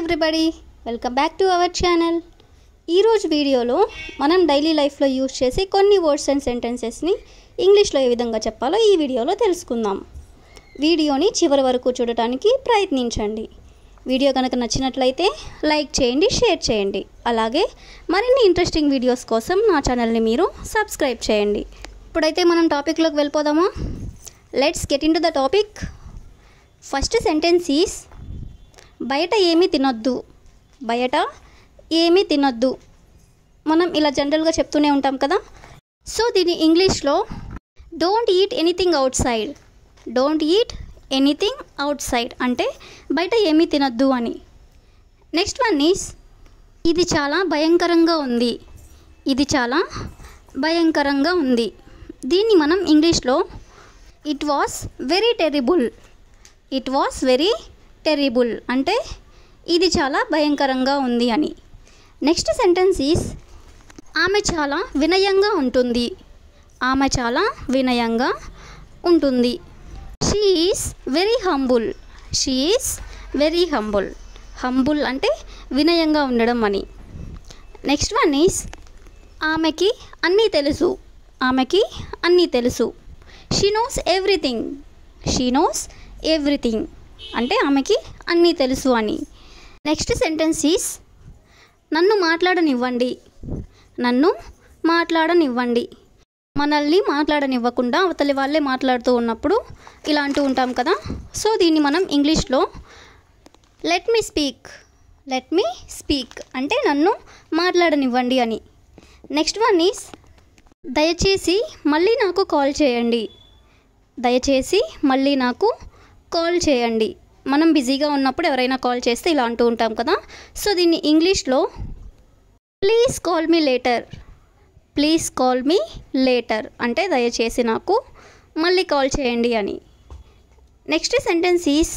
everybody welcome back to our channel ఈరోజు వీడియోలో మనం డైలీ లైఫ్లో యూజ్ చేసే కొన్ని వర్డ్స్ అండ్ సెంటెన్సెస్ని ఇంగ్లీష్లో ఏ విధంగా చెప్పాలో ఈ వీడియోలో తెలుసుకుందాం వీడియోని చివరి వరకు చూడటానికి ప్రయత్నించండి వీడియో కనుక నచ్చినట్లయితే లైక్ చేయండి షేర్ చేయండి అలాగే మరిన్ని ఇంట్రెస్టింగ్ వీడియోస్ కోసం నా ఛానల్ని మీరు సబ్స్క్రైబ్ చేయండి ఇప్పుడైతే మనం టాపిక్లోకి వెళ్ళిపోదామా let's get into the topic first sentence is బయట ఏమీ తినొద్దు బయట ఏమీ తినొద్దు మనం ఇలా జనరల్గా చెప్తూనే ఉంటాం కదా సో దీని ఇంగ్లీష్లో don't eat anything outside don't eat anything outside అంటే బయట ఏమీ తినొద్దు అని నెక్స్ట్ వన్ ఈస్ ఇది చాలా భయంకరంగా ఉంది ఇది చాలా భయంకరంగా ఉంది దీన్ని మనం ఇంగ్లీష్లో it was very terrible it was very terrible అంటే ఇది చాలా భయంకరంగా ఉంది అని నెక్స్ట్ సెంటెన్స్ ఈస్ ఆమె చాలా వినయంగా ఉంటుంది ఆమె చాలా వినయంగా ఉంటుంది she is very humble she is very humble humble అంటే వినయంగా ఉండడం అని నెక్స్ట్ వన్ ఈస్ ఆమెకి అన్నీ తెలుసు ఆమెకి అన్నీ తెలుసు she knows everything she knows everything అంటే ఆమెకి అన్నీ తెలుసు అని నెక్స్ట్ సెంటెన్స్ ఈస్ నన్ను మాట్లాడనివ్వండి నన్ను మాట్లాడనివ్వండి మనల్ని మాట్లాడనివ్వకుండా అవతలి వాళ్ళే మాట్లాడుతూ ఉన్నప్పుడు ఇలా అంటూ ఉంటాం కదా సో దీన్ని మనం ఇంగ్లీష్లో let me speak let me speak అంటే నన్ను మాట్లాడనివ్వండి అని నెక్స్ట్ వన్ ఈస్ దయచేసి మళ్ళీ నాకు కాల్ చేయండి దయచేసి మళ్ళీ నాకు కాల్ చేయండి మనం బిజీగా ఉన్నప్పుడు ఎవరైనా కాల్ చేస్తే ఇలా అంటూ ఉంటాం కదా సో దీన్ని ఇంగ్లీష్లో please call me later please call me later అంటే దయచేసి నాకు మళ్ళీ కాల్ చేయండి అని నెక్స్ట్ సెంటెన్స్ ఈస్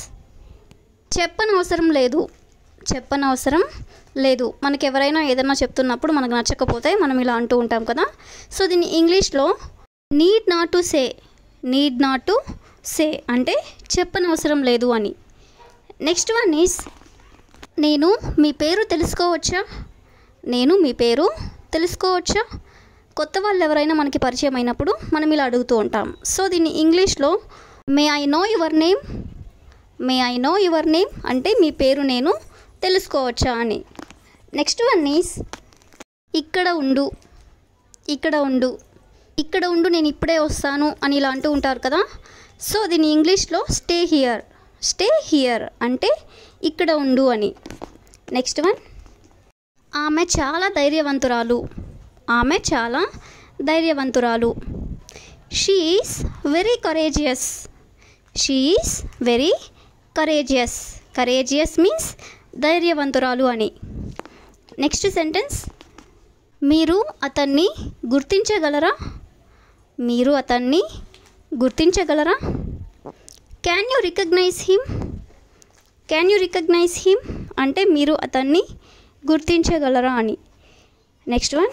చెప్పనవసరం లేదు చెప్పనవసరం లేదు మనకి ఎవరైనా ఏదైనా చెప్తున్నప్పుడు మనకు నచ్చకపోతే మనం ఇలా అంటూ ఉంటాం కదా సో దీన్ని ఇంగ్లీష్లో need not to say need not to say అంటే చెప్పనవసరం లేదు అని నెక్స్ట్ వన్ ఈస్ నేను మీ పేరు తెలుసుకోవచ్చా నేను మీ పేరు తెలుసుకోవచ్చా కొత్త వాళ్ళు ఎవరైనా మనకి పరిచయం అయినప్పుడు మనం ఇలా అడుగుతూ ఉంటాం సో దీన్ని ఇంగ్లీష్లో may I know your name may I know your name అంటే మీ పేరు నేను తెలుసుకోవచ్చా అని నెక్స్ట్ వన్ ఈస్ ఇక్కడ ఉండు ఇక్కడ ఉండు ఇక్కడ ఉండు నేను ఇప్పుడే వస్తాను అని ఇలా అంటూ ఉంటారు కదా సో దీని ఇంగ్లీష్లో స్టే హియర్ స్టే హియర్ అంటే ఇక్కడ ఉండు అని నెక్స్ట్ వన్ ఆమె చాలా ధైర్యవంతురాలు ఆమె చాలా ధైర్యవంతురాలు she is very courageous she is very courageous courageous means ధైర్యవంతురాలు అని నెక్స్ట్ సెంటెన్స్ మీరు అతన్ని గుర్తించగలరా మీరు అతన్ని గుర్తించగలరా can you recognise him can you recognise him అంటే మీరు అతన్ని గుర్తించగలరా అని నెక్స్ట్ వన్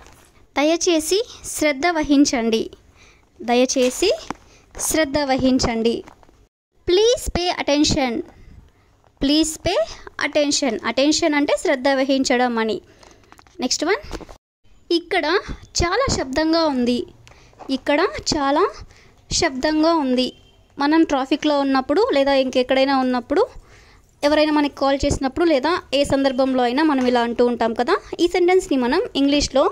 దయచేసి శ్రద్ధ వహించండి దయచేసి శ్రద్ధ వహించండి please pay attention please pay attention attention అంటే శ్రద్ధ వహించడం అని నెక్స్ట్ వన్ ఇక్కడ చాలా శబ్దంగా ఉంది ఇక్కడ చాలా శబ్దంగా ఉంది మనం ట్రాఫిక్లో ఉన్నప్పుడు లేదా ఇంకెక్కడైనా ఉన్నప్పుడు ఎవరైనా మనకి కాల్ చేసినప్పుడు లేదా ఏ సందర్భంలో అయినా మనం ఇలా అంటూ ఉంటాం కదా ఈ సెంటెన్స్ని మనం ఇంగ్లీష్లో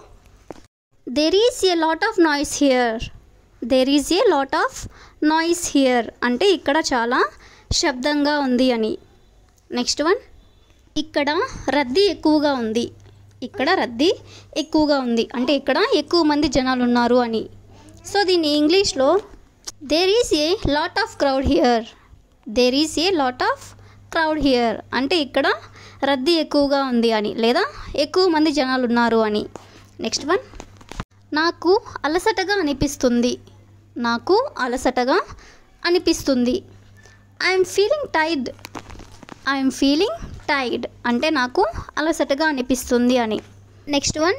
there is a lot of noise here there is a lot of noise here అంటే ఇక్కడ చాలా శబ్దంగా ఉంది అని నెక్స్ట్ వన్ ఇక్కడ రద్దీ ఎక్కువగా ఉంది ఇక్కడ రద్దీ ఎక్కువగా ఉంది అంటే ఇక్కడ ఎక్కువ మంది జనాలు ఉన్నారు అని సో దీన్ని ఇంగ్లీష్లో there is a lot of crowd here there is a lot of crowd here అంటే ఇక్కడ రద్దీ ఎక్కువగా ఉంది అని లేదా ఎక్కువ మంది జనాలు ఉన్నారు అని నెక్స్ట్ వన్ నాకు అలసటగా అనిపిస్తుంది నాకు అలసటగా అనిపిస్తుంది I'm feeling Tide I'm feeling Tide అంటే నాకు అలసటగా అనిపిస్తుంది అని నెక్స్ట్ వన్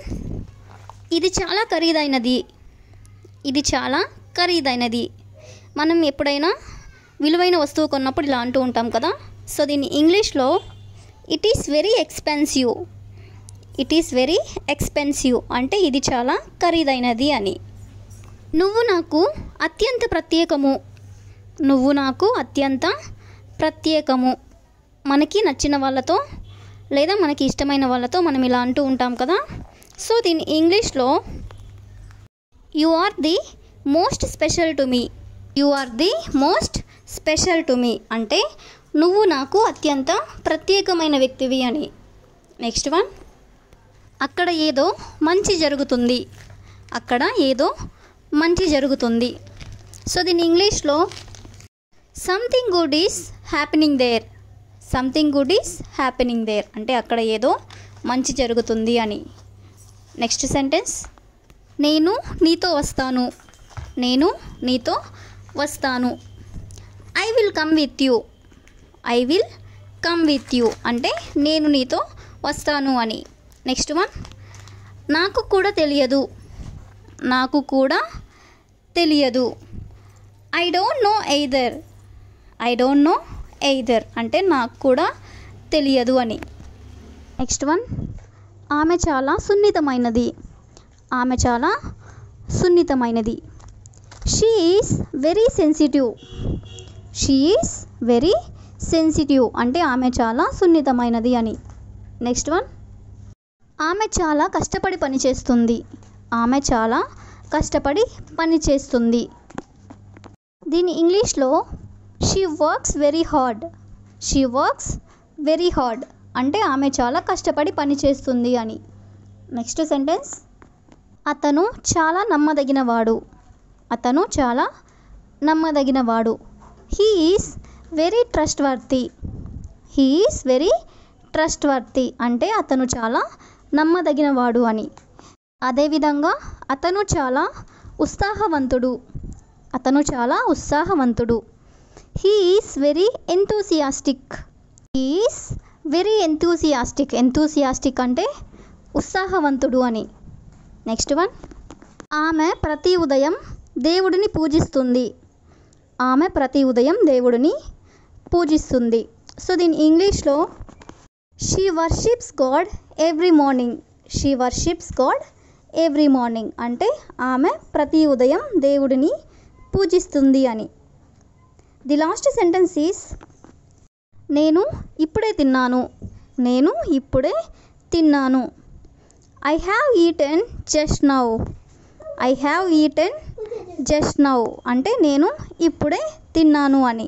ఇది చాలా ఖరీదైనది ఇది చాలా ఖరీదైనది మనం ఎప్పుడైనా విలువైన వస్తువు కొన్నప్పుడు ఇలా అంటూ ఉంటాం కదా సో దీన్ని ఇంగ్లీష్లో it is very expensive it is very expensive అంటే ఇది చాలా ఖరీదైనది అని నువ్వు నాకు అత్యంత ప్రత్యేకము నువ్వు నాకు అత్యంత ప్రత్యేకము మనకి నచ్చిన వాళ్ళతో లేదా మనకి ఇష్టమైన వాళ్ళతో మనం ఇలా అంటూ ఉంటాం కదా సో దీని ఇంగ్లీష్లో you are the most special to me you are the most special to me అంటే నువ్వు నాకు అత్యంత ప్రత్యేకమైన వ్యక్తివి అని నెక్స్ట్ వన్ అక్కడ ఏదో మంచి జరుగుతుంది అక్కడ ఏదో మంచి జరుగుతుంది సో దీని ఇంగ్లీష్లో something good is happening there something good is happening there అంటే అక్కడ ఏదో మంచి జరుగుతుంది అని నెక్స్ట్ సెంటెన్స్ నేను నీతో వస్తాను నేను నీతో వస్తాను I will come with you I will come with you అంటే నేను నీతో వస్తాను అని నెక్స్ట్ వన్ నాకు కూడా తెలియదు నాకు కూడా తెలియదు I don't know either I don't know either అంటే నాకు కూడా తెలియదు అని నెక్స్ట్ వన్ ఆమె చాలా సున్నితమైనది ఆమె చాలా సున్నితమైనది she is very sensitive she is very sensitive అంటే ఆమె చాలా సున్నితమైనది అని నెక్స్ట్ వన్ ఆమె చాలా కష్టపడి పనిచేస్తుంది ఆమె చాలా కష్టపడి పనిచేస్తుంది దీని ఇంగ్లీష్లో she works very hard she works very hard అంటే ఆమె చాలా కష్టపడి పనిచేస్తుంది అని నెక్స్ట్ సెంటెన్స్ అతను చాలా నమ్మదగినవాడు అతను చాలా నమ్మదగినవాడు he is very trustworthy he is very trustworthy అంటే అతను చాలా నమ్మదగినవాడు అని అదేవిధంగా అతను చాలా ఉత్సాహవంతుడు అతను చాలా ఉత్సాహవంతుడు he is very enthusiastic he is very enthusiastic enthusiastic అంటే ఉత్సాహవంతుడు అని నెక్స్ట్ వన్ ఆమె ప్రతి ఉదయం దేవుడిని పూజిస్తుంది ఆమె ప్రతి ఉదయం దేవుడిని పూజిస్తుంది సో దీని ఇంగ్లీష్లో she worships God every morning she worships God every morning అంటే ఆమె ప్రతి ఉదయం దేవుడిని పూజిస్తుంది అని ది లాస్ట్ సెంటెన్స్ ఈస్ నేను ఇప్పుడే తిన్నాను నేను ఇప్పుడే తిన్నాను I have eaten just now I have eaten just now అంటే నేను ఇప్పుడే తిన్నాను అని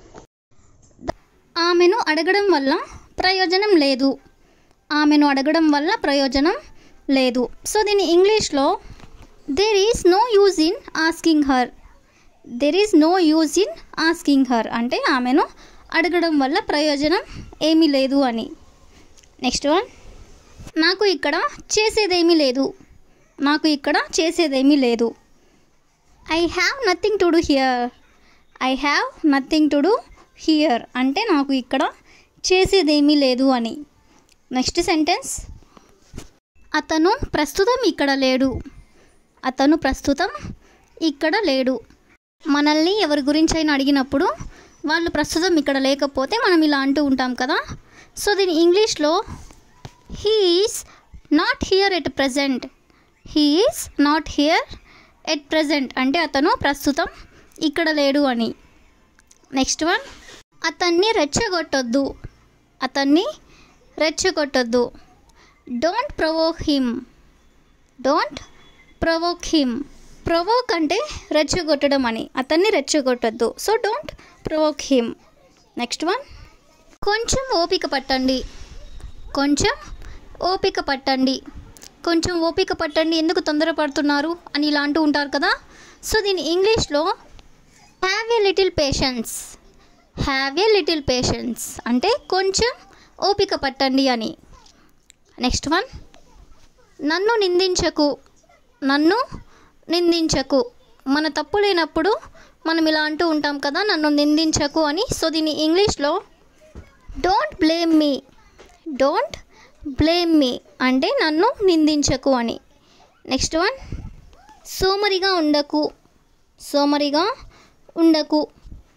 ఆమెను అడగడం వల్ల ప్రయోజనం లేదు ఆమెను అడగడం వల్ల ప్రయోజనం లేదు సో దీని ఇంగ్లీష్లో there is no use in asking her there is no use in asking her అంటే ఆమెను అడగడం వల్ల ప్రయోజనం ఏమీ లేదు అని నెక్స్ట్ వన్ నాకు ఇక్కడ చేసేదేమీ లేదు నాకు ఇక్కడ చేసేదేమీ లేదు I have nothing to do here I have nothing to do here అంటే నాకు ఇక్కడ చేసేదేమీ లేదు అని నెక్స్ట్ సెంటెన్స్ అతను ప్రస్తుతం ఇక్కడ లేడు అతను ప్రస్తుతం ఇక్కడ లేడు మనల్ని ఎవరి గురించి అయినా అడిగినప్పుడు వాళ్ళు ప్రస్తుతం ఇక్కడ లేకపోతే మనం ఇలా అంటూ ఉంటాం కదా సో దీని ఇంగ్లీష్లో he is not here at present he is not here at present అంటే అతను ప్రస్తుతం ఇక్కడ లేడు అని నెక్స్ట్ వన్ అతన్ని రెచ్చగొట్టొద్దు అతన్ని రెచ్చగొట్టొద్దు don't provoke him don't provoke him provoke అంటే రెచ్చగొట్టడం అని అతన్ని రెచ్చగొట్టొద్దు so don't provoke him next one కొంచెం ఓపిక పట్టండి కొంచెం ఓపిక పట్టండి కొంచెం ఓపిక పట్టండి ఎందుకు తొందరపడుతున్నారు అని ఇలా అంటూ ఉంటారు కదా సో దీని ఇంగ్లీష్లో have a little patience have a little patience అంటే కొంచెం ఓపిక పట్టండి అని నెక్స్ట్ వన్ నన్ను నిందించకు నన్ను నిందించకు మన తప్పు లేనప్పుడు మనం ఇలా అంటూ ఉంటాం కదా నన్ను నిందించకు అని సో దీని ఇంగ్లీష్లో don't blame me don't blame me అంటే నన్ను నిందించకు అని నెక్స్ట్ వన్ సోమరిగా ఉండకు సోమరిగా ఉండకు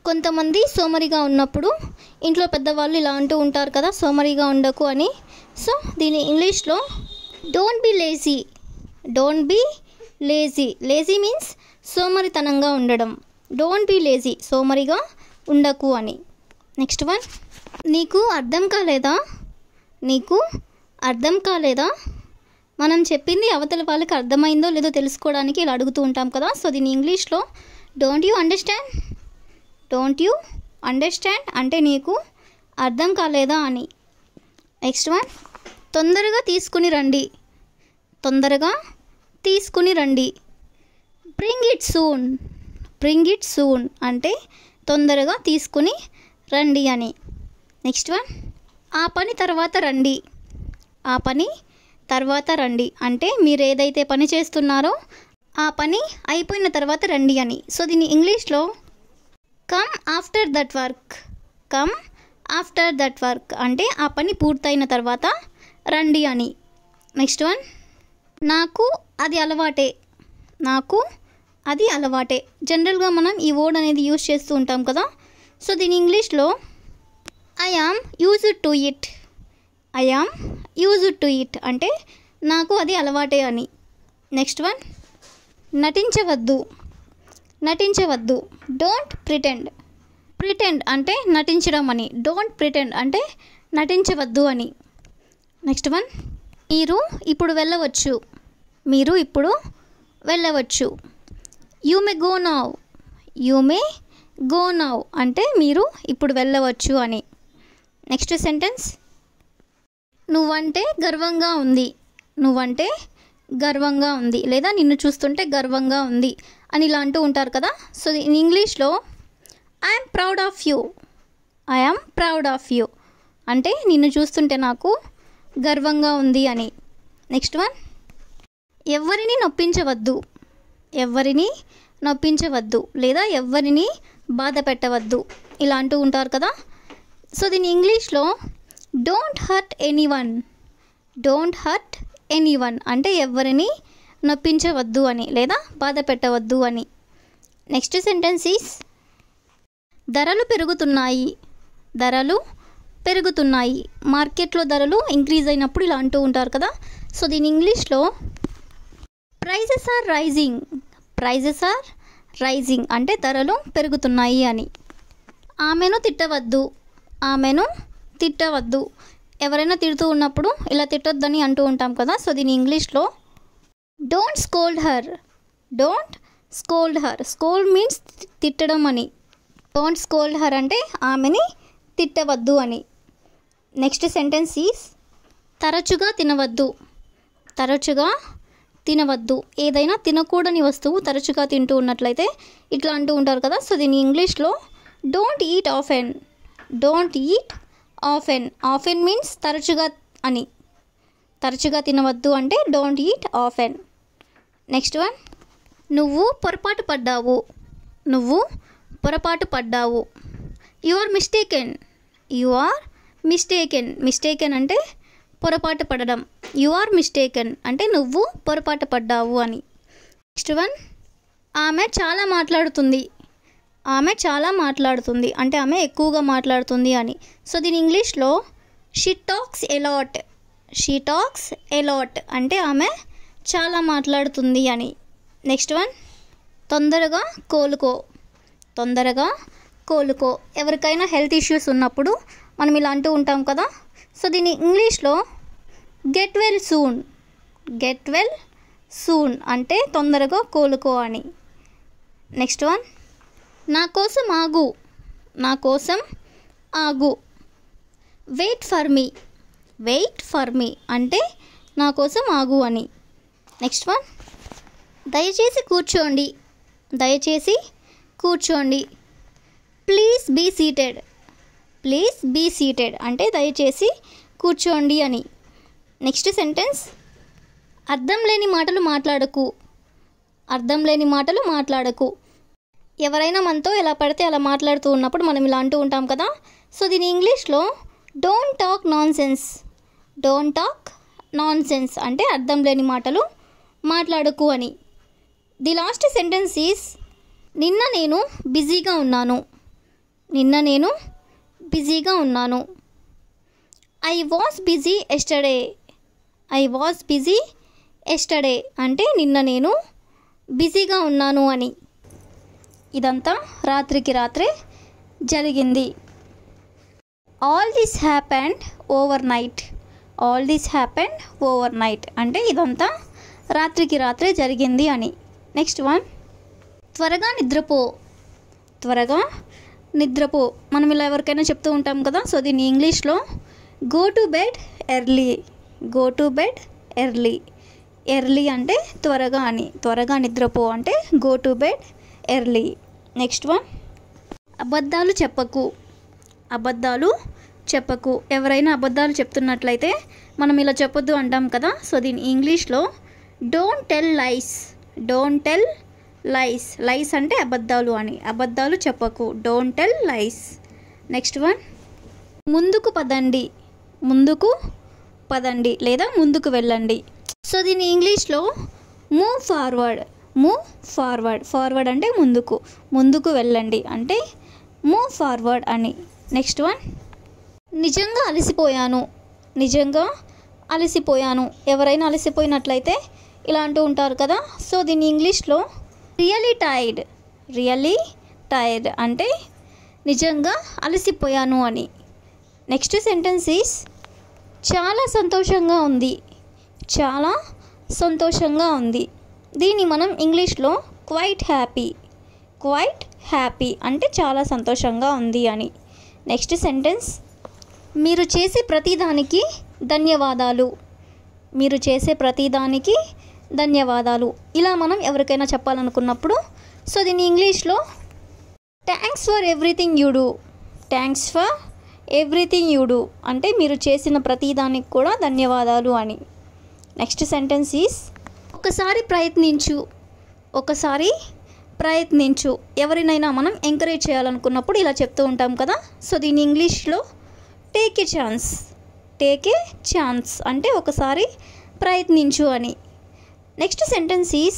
కొంతమంది సోమరిగా ఉన్నప్పుడు ఇంట్లో పెద్దవాళ్ళు ఇలా అంటూ ఉంటారు కదా సోమరిగా ఉండకు అని సో దీని ఇంగ్లీష్లో don't be lazy don't be lazy lazy means సోమరితనంగా ఉండడం డోంట్ బి లేజీ సోమరిగా ఉండకు అని నెక్స్ట్ వన్ నీకు అర్థం కాలేదా నీకు అర్థం కాలేదా మనం చెప్పింది అవతల వాళ్ళకి అర్థమైందో లేదో తెలుసుకోవడానికి ఇలా అడుగుతూ ఉంటాం కదా సో దీని ఇంగ్లీష్లో don't you understand don't you understand అంటే నీకు అర్థం కాలేదా అని నెక్స్ట్ వన్ తొందరగా తీసుకుని రండి తొందరగా తీసుకుని రండి bring it soon bring it soon అంటే తొందరగా తీసుకుని రండి అని నెక్స్ట్ వన్ ఆ పని తర్వాత రండి ఆ పని తర్వాత రండి అంటే మీరు ఏదైతే పని చేస్తున్నారో ఆ పని అయిపోయిన తర్వాత రండి అని సో దీన్ని ఇంగ్లీష్లో come after that work come after that work అంటే ఆ పని పూర్తయిన తర్వాత రండి అని నెక్స్ట్ వన్ నాకు అది అలవాటే నాకు అది అలవాటే జనరల్గా మనం ఈ వర్డ్ అనేది యూజ్ చేస్తూ ఉంటాం కదా సో దీని ఇంగ్లీష్లో I am used to it I am used to it అంటే నాకు అది అలవాటే అని నెక్స్ట్ వన్ నటించవద్దు నటించవద్దు డోంట్ ప్రిటెండ్ ప్రిటెండ్ అంటే నటించడం అని డోంట్ ప్రిటెండ్ అంటే నటించవద్దు అని నెక్స్ట్ వన్ మీరు ఇప్పుడు వెళ్ళవచ్చు మీరు ఇప్పుడు వెళ్ళవచ్చు you may go now you may go now అంటే మీరు ఇప్పుడు వెళ్ళవచ్చు అని నెక్స్ట్ సెంటెన్స్ నువ్వంటే గర్వంగా ఉంది నువ్వంటే గర్వంగా ఉంది లేదా నిన్ను చూస్తుంటే గర్వంగా ఉంది అని ఇలా అంటూ ఉంటారు కదా సో ఇన్ ఇంగ్లీష్లో I'm proud of you I'm proud of you అంటే నిన్ను చూస్తుంటే నాకు గర్వంగా ఉంది అని నెక్స్ట్ వన్ ఎవరిని నొప్పించవద్దు ఎవరిని నొప్పించవద్దు లేదా ఎవరిని బాధ పెట్టవద్దు ఇలా అంటూ ఉంటారు కదా సో దీని ఇంగ్లీష్లో don't hurt anyone don't hurt anyone అంటే ఎవరిని నొప్పించవద్దు అని లేదా బాధ పెట్టవద్దు అని నెక్స్ట్ సెంటెన్స్ ఈస్ ధరలు పెరుగుతున్నాయి ధరలు పెరుగుతున్నాయి మార్కెట్లో ధరలు ఇంక్రీజ్ అయినప్పుడు ఇలా అంటూ ఉంటారు కదా సో దీని ఇంగ్లీష్లో prices are rising prices are rising అంటే ధరలు పెరుగుతున్నాయి అని ఆమెను తిట్టవద్దు ఆమెను తిట్టవద్దు ఎవరైనా తిడుతూ ఉన్నప్పుడు ఇలా తిట్టొద్దని అంటూ ఉంటాం కదా సో దీని ఇంగ్లీష్లో don't scold her don't scold her scold means తిట్టడం అని డోంట్ స్కోల్డ్ హర్ అంటే ఆమెని తిట్టవద్దు అని నెక్స్ట్ సెంటెన్స్ ఈస్ తరచుగా తినవద్దు తరచుగా తినవద్దు ఏదైనా తినకూడని వస్తువు తరచుగా తింటూ ఉన్నట్లయితే ఇట్లా అంటూ ఉంటారు కదా సో దీని ఇంగ్లీష్లో don't eat often don't eat often often means తరచుగా అని తరచుగా తినవద్దు అంటే don't eat often next one నువ్వు పొరపాటు పడ్డావు నువ్వు పొరపాటు పడ్డావు you are mistaken you are mistaken mistaken అంటే పొరపాటు పడడం యు ఆర్ మిస్టేకెన్ అంటే నువ్వు పొరపాటు పడ్డావు అని నెక్స్ట్ వన్ ఆమె చాలా మాట్లాడుతుంది ఆమె చాలా మాట్లాడుతుంది అంటే ఆమె ఎక్కువగా మాట్లాడుతుంది అని సో దీని ఇంగ్లీష్లో she talks a lot she talks a lot అంటే ఆమె చాలా మాట్లాడుతుంది అని నెక్స్ట్ వన్ తొందరగా కోలుకో తొందరగా కోలుకో ఎవరికైనా హెల్త్ ఇష్యూస్ ఉన్నప్పుడు మనం ఇలా అంటూ ఉంటాం కదా సో దీని ఇంగ్లీష్లో get well soon get well soon అంటే తొందరగా కోలుకో అని నెక్స్ట్ వన్ నా కోసం ఆగు నా కోసం ఆగు wait for me wait for me అంటే నా కోసం ఆగు అని నెక్స్ట్ వన్ దయచేసి కూర్చోండి దయచేసి కూర్చోండి please be seated please be seated అంటే దయచేసి కూర్చోండి అని నెక్స్ట్ సెంటెన్స్ అర్థం లేని మాటలు మాట్లాడకు అర్థం లేని మాటలు మాట్లాడకు ఎవరైనా మనతో ఎలా పడితే అలా మాట్లాడుతూ ఉన్నప్పుడు మనం ఇలా అంటూ ఉంటాం కదా సో దీని ఇంగ్లీష్లో don't talk nonsense don't talk nonsense అంటే అర్థం లేని మాటలు మాట్లాడకు అని ది లాస్ట్ సెంటెన్స్ ఈస్ నిన్న నేను బిజీగా ఉన్నాను నిన్న నేను బిజీగా ఉన్నాను I was busy yesterday I was busy yesterday అంటే నిన్న నేను బిజీగా ఉన్నాను అని ఇదంతా రాత్రికి రాత్రే జరిగింది all this happened overnight all this happened overnight అంటే ఇదంతా రాత్రికి రాత్రే జరిగింది అని నెక్స్ట్ వన్ త్వరగా నిద్రపో త్వరగా నిద్రపో మనం ఇలా ఎవరికైనా చెప్తూ ఉంటాం కదా సో దీన్ని ఇంగ్లీష్లో go to bed early go to bed early early అంటే త్వరగా అని త్వరగా నిద్రపో అంటే go to bed early next one అబద్ధాలు చెప్పకు అబద్ధాలు చెప్పకు ఎవరైనా అబద్ధాలు చెప్తున్నట్లయితే మనం ఇలా చెప్పొద్దు అంటాం కదా సో దీని ఇంగ్లీష్లో don't tell lies don't tell lies lies అంటే అబద్ధాలు అని అబద్ధాలు చెప్పకు don't tell lies next one ముందుకు పదండి ముందుకు పదండి లేదా ముందుకు వెళ్ళండి సో దీని ఇంగ్లీష్లో move forward move forward forward అంటే ముందుకు ముందుకు వెళ్ళండి అంటే మూవ్ ఫార్వర్డ్ అని నెక్స్ట్ వన్ నిజంగా అలసిపోయాను నిజంగా అలసిపోయాను ఎవరైనా అలసిపోయినట్లయితే ఇలా అంటూ ఉంటారు కదా సో దీని ఇంగ్లీష్లో రియలీ టైర్డ్ రియలీ టైర్డ్ అంటే నిజంగా అలసిపోయాను అని నెక్స్ట్ సెంటెన్స్ ఈస్ చాలా సంతోషంగా ఉంది చాలా సంతోషంగా ఉంది దీన్ని మనం ఇంగ్లీష్లో క్వైట్ హ్యాపీ క్వైట్ హ్యాపీ అంటే చాలా సంతోషంగా ఉంది అని నెక్స్ట్ సెంటెన్స్ మీరు చేసే ప్రతిదానికి ధన్యవాదాలు మీరు చేసే ప్రతిదానికి ధన్యవాదాలు ఇలా మనం ఎవరికైనా చెప్పాలనుకున్నప్పుడు సో దీన్ని ఇంగ్లీష్లో thanks for everything you do thanks for everything you do అంటే మీరు చేసిన ప్రతిదానికి కూడా ధన్యవాదాలు అని నెక్స్ట్ సెంటెన్స్ ఈస్ ఒకసారి ప్రయత్నించు ఒకసారి ప్రయత్నించు ఎవరినైనా మనం ఎంకరేజ్ చేయాలనుకున్నప్పుడు ఇలా చెప్తూ ఉంటాం కదా సో దీని ఇంగ్లీష్లో take a chance take a chance అంటే ఒకసారి ప్రయత్నించు అని నెక్స్ట్ సెంటెన్స్ ఈస్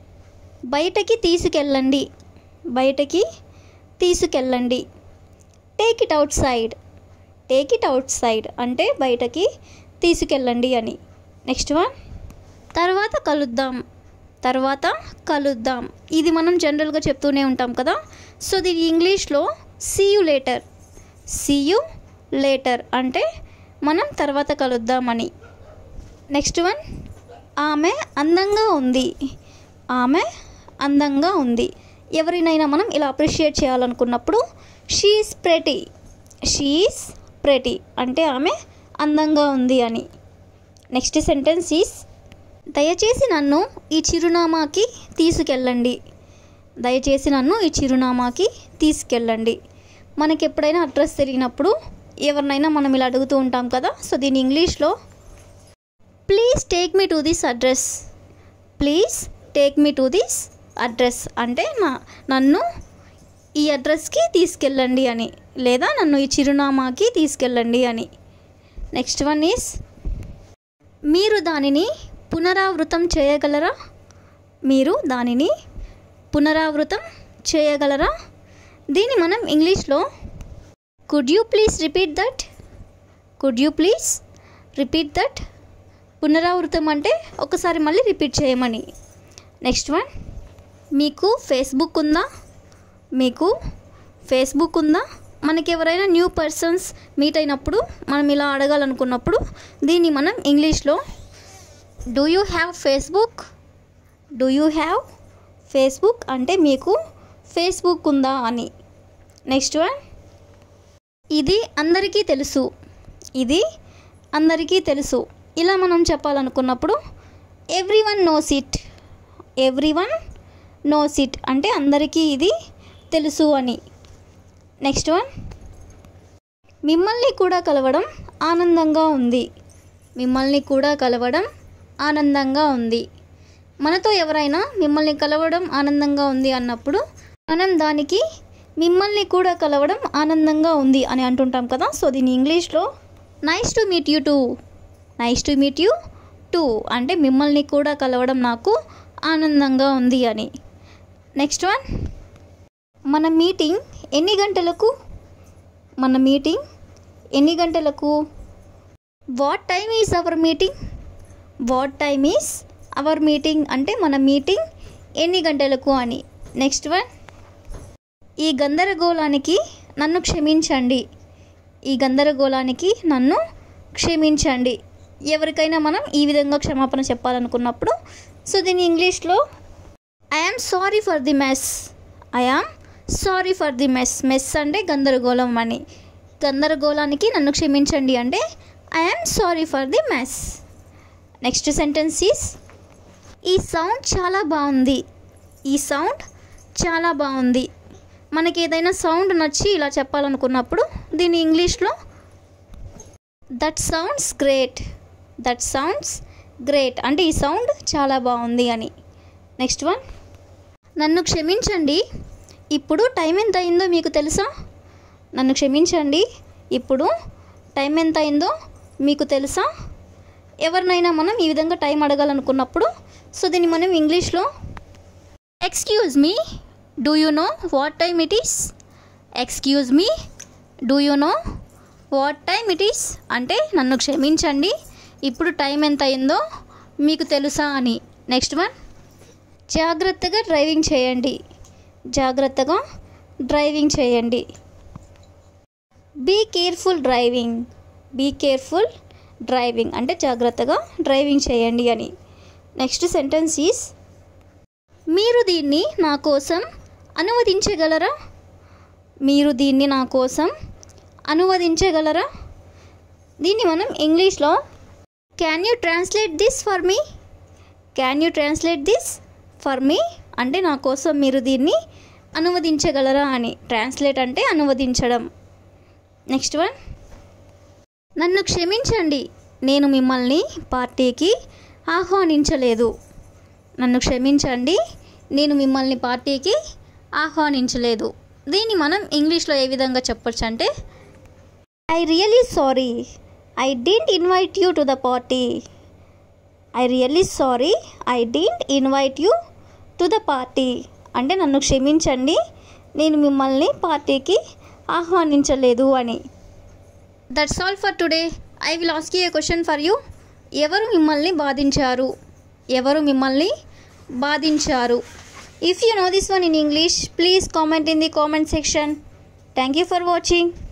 బయటకి తీసుకెళ్ళండి బయటకి తీసుకెళ్ళండి take it outside take it outside అంటే బయటకి తీసుకెళ్ళండి అని నెక్స్ట్ వన్ తర్వాత కలుద్దాం తర్వాత కలుద్దాం ఇది మనం జనరల్గా చెప్తూనే ఉంటాం కదా సో దీని ఇంగ్లీష్లో see you later see you later అంటే మనం తర్వాత కలుద్దామని నెక్స్ట్ వన్ ఆమె అందంగా ఉంది ఆమె అందంగా ఉంది ఎవరినైనా మనం ఇలా అప్రిషియేట్ చేయాలనుకున్నప్పుడు షీఈస్ ప్రెటీ షీఈస్ ప్రెటీ అంటే ఆమె అందంగా ఉంది అని నెక్స్ట్ సెంటెన్స్ ఈస్ దయచేసి నన్ను ఈ చిరునామాకి తీసుకెళ్ళండి దయచేసి నన్ను ఈ చిరునామాకి తీసుకెళ్ళండి మనకి ఎప్పుడైనా అడ్రస్ తెలియనప్పుడు ఎవరినైనా మనం ఇలా అడుగుతూ ఉంటాం కదా సో దీని ఇంగ్లీష్లో please take me to this address please take me to this address అంటే నా నన్ను ఈ అడ్రస్కి తీసుకెళ్ళండి అని లేదా నన్ను ఈ చిరునామాకి తీసుకెళ్ళండి అని నెక్స్ట్ వన్ ఈస్ మీరు దానిని పునరావృతం చేయగలరా మీరు దానిని పునరావృతం చేయగలరా దీన్ని మనం ఇంగ్లీష్లో could you please repeat that could you please repeat that పునరావృతం అంటే ఒకసారి మళ్ళీ రిపీట్ చేయమని నెక్స్ట్ వన్ మీకు ఫేస్బుక్ ఉందా మీకు ఫేస్బుక్ ఉందా మనకి ఎవరైనా న్యూ పర్సన్స్ మీట్ అయినప్పుడు మనం ఇలా అడగాలనుకున్నప్పుడు దీన్ని మనం ఇంగ్లీష్లో do you have Facebook do you have Facebook అంటే మీకు ఫేస్బుక్ ఉందా అని నెక్స్ట్ వన్ ఇది అందరికీ తెలుసు ఇది అందరికీ తెలుసు ఇలా మనం చెప్పాలనుకున్నప్పుడు everyone knows it everyone knows it అంటే అందరికీ ఇది తెలుసు అని నెక్స్ట్ వన్ మిమ్మల్ని కూడా కలవడం ఆనందంగా ఉంది మిమ్మల్ని కూడా కలవడం ఆనందంగా ఉంది మనతో ఎవరైనా మిమ్మల్ని కలవడం ఆనందంగా ఉంది అన్నప్పుడు మనం దానికి మిమ్మల్ని కూడా కలవడం ఆనందంగా ఉంది అని అంటుంటాం కదా సో దీని ఇంగ్లీష్లో nice to meet you too nice to meet you too అంటే మిమ్మల్ని కూడా కలవడం నాకు ఆనందంగా ఉంది అని నెక్స్ట్ వన్ మన మీటింగ్ ఎన్ని గంటలకు మన మీటింగ్ ఎన్ని గంటలకు what time is our meeting what time is our meeting అంటే మన మీటింగ్ ఎన్ని గంటలకు అని నెక్స్ట్ వన్ ఈ గందరగోళానికి నన్ను క్షమించండి ఈ గందరగోళానికి నన్ను క్షమించండి ఎవరికైనా మనం ఈ విధంగా క్షమాపణ చెప్పాలనుకున్నప్పుడు సో దీని ఇంగ్లీష్లో I am sorry for the mess I am sorry for the mess mess అంటే గందరగోళం అని గందరగోళానికి నన్ను క్షమించండి అంటే I am sorry for the mess next sentence is ఈ సౌండ్ చాలా బాగుంది ఈ సౌండ్ చాలా బాగుంది మనకి ఏదైనా సౌండ్ నచ్చి ఇలా చెప్పాలనుకున్నప్పుడు దీని ఇంగ్లీష్లో that sounds great that sounds great అంటే ఈ సౌండ్ చాలా బాగుంది అని నెక్స్ట్ వన్ నన్ను క్షమించండి ఇప్పుడు టైం ఎంత అయిందో మీకు తెలుసా నన్ను క్షమించండి ఇప్పుడు టైం ఎంత అయిందో మీకు తెలుసా ఎవరినైనా మనం ఈ విధంగా టైం అడగాలనుకున్నప్పుడు సో దీన్ని మనం ఇంగ్లీష్లో excuse me do you know what time it is excuse me do you know what time it is అంటే నన్ను క్షమించండి ఇప్పుడు టైం ఎంత అయిందో మీకు తెలుసా అని నెక్స్ట్ వన్ జాగ్రత్తగా డ్రైవింగ్ చేయండి జాగ్రత్తగా డ్రైవింగ్ చేయండి be careful driving be careful driving అంటే జాగ్రత్తగా డ్రైవింగ్ చేయండి అని నెక్స్ట్ సెంటెన్స్ ఈస్ మీరు దీన్ని నా కోసం అనువదించగలరా మీరు దీన్ని నా కోసం అనువదించగలరా దీన్ని మనం ఇంగ్లీష్లో can you translate this for me can you translate this for me అంటే నా కోసం మీరు దీన్ని అనువదించగలరా అని ట్రాన్స్లేట్ అంటే అనువదించడం నెక్స్ట్ వన్ నన్ను క్షమించండి నేను మిమ్మల్ని పార్టీకి ఆహ్వానించలేదు నన్ను క్షమించండి నేను మిమ్మల్ని పార్టీకి ఆహ్వానించలేదు దీన్ని మనం ఇంగ్లీష్లో ఏ విధంగా చెప్పొచ్చు అంటే I really sorry I didn't invite you to the party I really sorry I didn't invite you to the party అంటే నన్ను క్షమించండి నేను మిమ్మల్ని పార్టీకి ఆహ్వానించలేదు అని that's all for today I will ask a question for you ఎవరు మిమ్మల్ని బాధించారు ఎవరు మిమ్మల్ని బాధించారు if you know this one in English please comment in the comment section thank you for watching